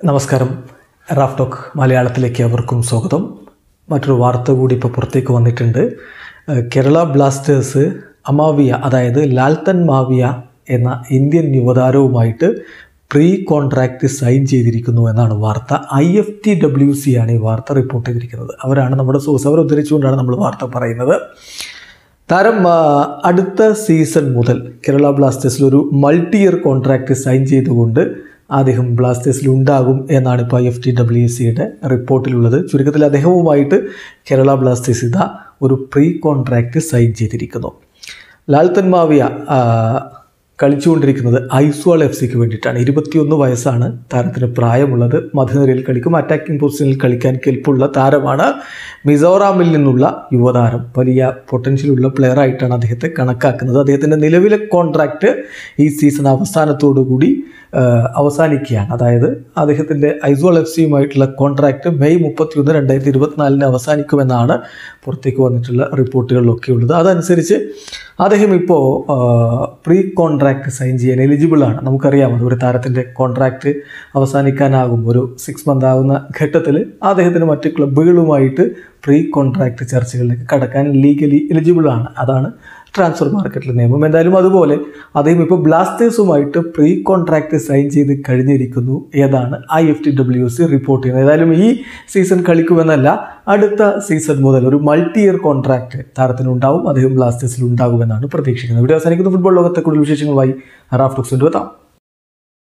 നമസ്കാരം Raf talk മലയാളത്തിലേക്ക് അവർക്കും സ്വാഗതം മറ്റൊരു വാർത്ത കൂടി ഇപ്പോൾ പുറത്തേക്ക് വന്നിട്ടുണ്ട് ഏഹ് കേരള ബ്ലാസ്റ്റേഴ്സ് അമാവിയ അതായത് ലാൽത്തൻ മാവിയ എന്ന ഇന്ത്യൻ യുവതാരവുമായിട്ട് പ്രീ കോൺട്രാക്റ്റ് സൈൻ ചെയ്തിരിക്കുന്നു എന്നാണ് വാർത്ത I F T W C ആണ് ഈ വാർത്ത റിപ്പോർട്ട് ചെയ്തിരിക്കുന്നത് അവരാണ് നമ്മുടെ സോഴ്സ് അവർ ഉദ്ധരിച്ചുകൊണ്ടാണ് നമ്മൾ വാർത്ത പറയുന്നത് താരം ആ, അടുത്ത സീസൺ മുതൽ കേരള ബ്ലാസ്റ്റേഴ്സിൽ ഒരു മൾട്ടി ഇയർ കോൺട്രാക്റ്റ് സൈൻ ചെയ്തുകൊണ്ട് അദ്ദേഹം ബ്ലാസ്റ്റേഴ്സിൽ ഉണ്ടാകും എന്നാണ് ഇപ്പോൾ ഐ എഫ് ടി ഡബ്ല്യു സിയുടെ റിപ്പോർട്ടിലുള്ളത് ചുരുക്കത്തിൽ അദ്ദേഹവുമായിട്ട് കേരള ബ്ലാസ്റ്റേഴ്സ് ഇതാ ഒരു പ്രീ കോൺട്രാക്റ്റ് സൈൻ ചെയ്തിരിക്കുന്നു ലാൽത്തൻ മാവിയ ആ, കളിച്ചുകൊണ്ടിരിക്കുന്നത് ഐസ്വാൾ എഫ് സിക്ക് വേണ്ടിയിട്ടാണ് ഇരുപത്തിയൊന്ന് വയസ്സാണ് താരത്തിന് പ്രായമുള്ളത് മധ്യനിരയിൽ കളിക്കും അറ്റാക്കിംഗ് പൊസിഷനിൽ കളിക്കാൻ കെൽപ്പുള്ള താരമാണ് മിസോറാമിൽ നിന്നുള്ള യുവതാരം വലിയ പൊട്ടൻഷ്യലുള്ള പ്ലെയർ ആയിട്ടാണ് അദ്ദേഹത്തെ കണക്കാക്കുന്നത് അദ്ദേഹത്തിൻ്റെ നിലവിലെ കോൺട്രാക്റ്റ് ഈ സീസൺ അവസാനത്തോടു കൂടി ആ, അവസാനിക്കുകയാണ് അതായത് അദ്ദേഹത്തിൻ്റെ ഐസ്വാൾ എഫ് സിയുമായിട്ടുള്ള കോൺട്രാക്റ്റ് മെയ് മുപ്പത്തിയൊന്ന് രണ്ടായിരത്തി ഇരുപത്തിനാലിന് അവസാനിക്കുമെന്നാണ് പുറത്തേക്ക് വന്നിട്ടുള്ള റിപ്പോർട്ടുകളിലൊക്കെ ഉള്ളത് അതനുസരിച്ച് അദ്ദേഹം ഇപ്പോൾ പ്രീ കോൺട്രാക്റ്റ് സൈൻ ചെയ്യാൻ എലിജിബിൾ ആണ് നമുക്കറിയാം അത് ഒരു താരത്തിൻ്റെ കോൺട്രാക്റ്റ് അവസാനിക്കാനാകും ഒരു സിക്സ് മന്ത് ആകുന്ന ഘട്ടത്തിൽ അദ്ദേഹത്തിന് മറ്റ് ക്ലബ്ബുകളുമായിട്ട് പ്രീ കോൺട്രാക്റ്റ് ചർച്ചകളിലേക്ക് കടക്കാൻ ലീഗലി എലിജിബിൾ ആണ് അതാണ് ട്രാൻസ്ഫർ മാർക്കറ്റിലെ നിയമം എന്തായാലും അതുപോലെ അദ്ദേഹം ഇപ്പോൾ ബ്ലാസ്റ്റേഴ്സുമായിട്ട് പ്രീ കോൺട്രാക്റ്റ് സൈൻ ചെയ്ത് കഴിഞ്ഞിരിക്കുന്നു ഏതാണ് I F T W C report ചെയ്യുന്നത് ഏതായാലും ഈ സീസൺ കളിക്കുമെന്നല്ല അടുത്ത സീസൺ മുതൽ ഒരു മൾട്ടി ഇയർ കോൺട്രാക്റ്റ് താരത്തിനുണ്ടാവും അദ്ദേഹം ബ്ലാസ്റ്റേഴ്സിൽ ഉണ്ടാകുമെന്നാണ് പ്രതീക്ഷിക്കുന്നത് ഇവിടെ അവസാനിക്കുന്ന ഫുട്ബോൾ ലോകത്തെ കൂടുതൽ വിശേഷങ്ങളുമായി റാഫ്റ്റോക്സിൻ്റെ എത്താം